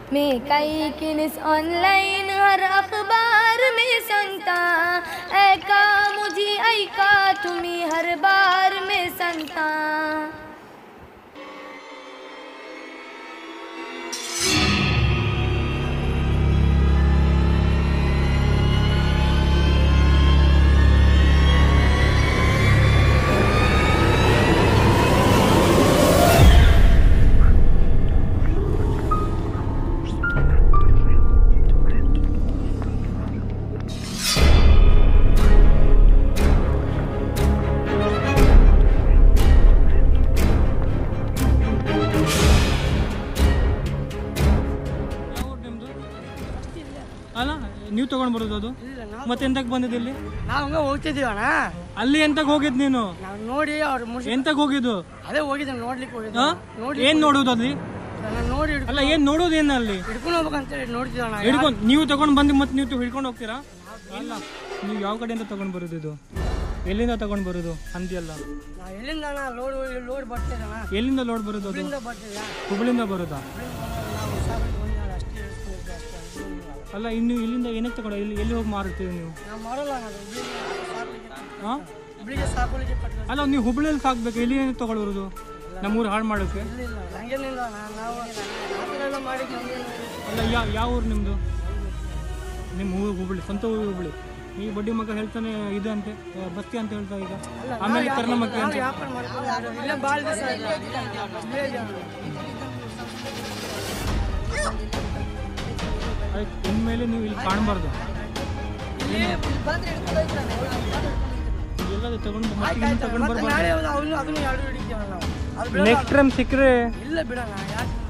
मैं कई किनिस ऑनलाइन हर अखबार में संता ऐका मुझे ऐका तुम्ही हर बार में संता ಯಾವ ಊರು ನಿಮ್ದು ಅಲ್ಲ ನೀವು ತಗೊಂಡ್ ಬರೋದು ಅದು ಮತ್ತೆ ಎಂತಕ್ ಬಂದಿದ್ದು ಇಲ್ಲಿ ನಾವು ಹಂಗ ಹೋಗ್ತಿದೀವಿ ಅಣ್ಣ ಅಲ್ಲಿ ಎಂತಕ್ ಹೋಗಿದ್ ನೀನು ನಾವು ನೋಡಿ ಅವ್ರು ಮುಗಿಸಿ ಎಂತಕ್ ಹೋಗಿದ್ದು ಅದೇ ಹೋಗಿದ್ದೆ ನೋಡ್ಲಿಕ್ಕೆ ಹೋಗಿದ್ದೆ ಹಾ? ನೋಡಿ ಏನ್ ನೋಡುದು ಅಲ್ಲಿ ನಾನು ನೋಡಿ ಹಿಡ್ಕೊ- ಅಲ್ಲ ಏನ್ ನೋಡೋದು ಏನ್ ಅಲ್ಲಿ ಹಿಡ್ಕೊಂಡು ಹೋಗ್ಬೇಕಂತೇಳಿ ನೋಡ್ತಿದ್ದಣ್ಣ ಹಿಡ್ಕೊಂಡ್ ನೀವು ತಗೊಂಡ್ ಬಂದು ಮತ್ತೆ ನೀವು ಹಿಡ್ಕೊಂಡು ಹೋಗ್ತೀರಾ ಅಲ್ಲ ನೀವು ಯಾವ ಕಡೆಯಿಂದ ತಗೊಂಡ್ ಬರೋದು ಇದು ಎಲ್ಲಿಂದ ತಗೊಂಡ್ ಬರೋದು ಹಂದಿ ಅಲ್ಲ ನಾವು ಎಲ್ಲಿಂದ ಅಣ್ಣ ಲೋಡ್ ಲೋಡ್ ಬರ್ತಿದ್ದಣ್ಣ ಎಲ್ಲಿಂದ ಲೋಡ್ ಬರೋದು ಅದು ಇಲ್ಲಿಂದ ಬರ್ತಿದ್ಯಾ ಹುಬ್ಳಿಂದ ಬರೋದಾ ನಾವು ಸಾಕು ಬಂದಿಲ್ಲ ಅಷ್ಟೇ ಹೇಳ್ತಿದ್ದೆ ಅಷ್ಟೇ ಅಷ್ಟೇ. ಅಲ್ಲ ಇನ್ನು ಇಲ್ಲಿಂದ ಏನಕ್ಕೆ ತಗೊಂಡು ಎಲ್ಲಿ ಎಲ್ಲಿ ಹೋಗಿ ಮಾರುತ್ತೀವಿ ನೀವು ನಾವು ಮಾಡಲ್ಲ ಅಣ್ಣ ಅದು ಹುಬ್ಳಿಗೆ ಸಾಕ್ಲಿಕ್ಕೆ ಹಾ ಹುಬ್ಳಿಗೆ ಸಾಕೋಲಿಕ್ಕೆ ಪಟ್ಟ ಅಲ್ಲ ನೀವು ಹುಬ್ಳಿಯಲ್ಲಿ ಸಾಕ್ಬೇಕು ಎಲ್ಲಿ ಏನು ತಗೊಳ್ಬರೋದು ನಮ್ಮೂರು ಹಾಳು ಮಾಡೋಕ್ಕೆ ಇಲ್ಲ ಹಂಗೇನಿಲ್ಲ ಅಣ್ಣ ನಾವು ಆ ಥರ ಎಲ್ಲ ಮಾಡಿ ನಮ್ಗೇನು ಅಲ್ಲ ಯಾವ ಯಾವ ಊರು ನಿಮ್ಮದು ನಿಮ್ಮ ಊರು ಹುಬ್ಳಿ ಸ್ವಂತ ಊರು ಹುಬ್ಳಿ ಈ ಬಡ್ಡಿ ಮಗ ಹೇಳ್ತಾನೆ ಇದು ಅಂತೆ ಆ, ಬಸ್ತಿ ಅಂತ ಹೇಳ್ತಾ ಈಗ ಆಮೇಲೆ ಕರ್ನಮಕ್ಕೆ ನಾವು ಅಂತ ವ್ಯಾಪಾರ ಮಾಡ್ಕೊಂಡು ಇಲ್ಲೇ ಭಾಳ ದಿವಸ ಆಯ್ತು ಇಲ್ಲೇ ಇದೆ ಅಣ್ಣ. ಅದಕ್ಕೆ ಇನ್ಮೇಲೆ ನೀವು ಇಲ್ಲಿ ಕಾಣಬಾರ್ದು ಎಲ್ಲಾದ್ರೂ ತಗೊಂಡು ಮತ್ತೆ ಇನ್ನೂ ತಗೊಂಡು ಮತ್ತೆ ಬರ್ಬಾರ್ದು ನಾಳೆ ಅವನು ಅದನ್ನು ಎರಡು ಹಿಡಿತೀವಣ್ಣ ನಾವು ಅದು ಬಿಡಲ್ಲ. ನೆಕ್ಸ್ಟ್ ಟೈಮ್ ಸಿಕ್ಕರೆ ಇಲ್ಲ ಬಿಡೋಣ ಯಾಕೆ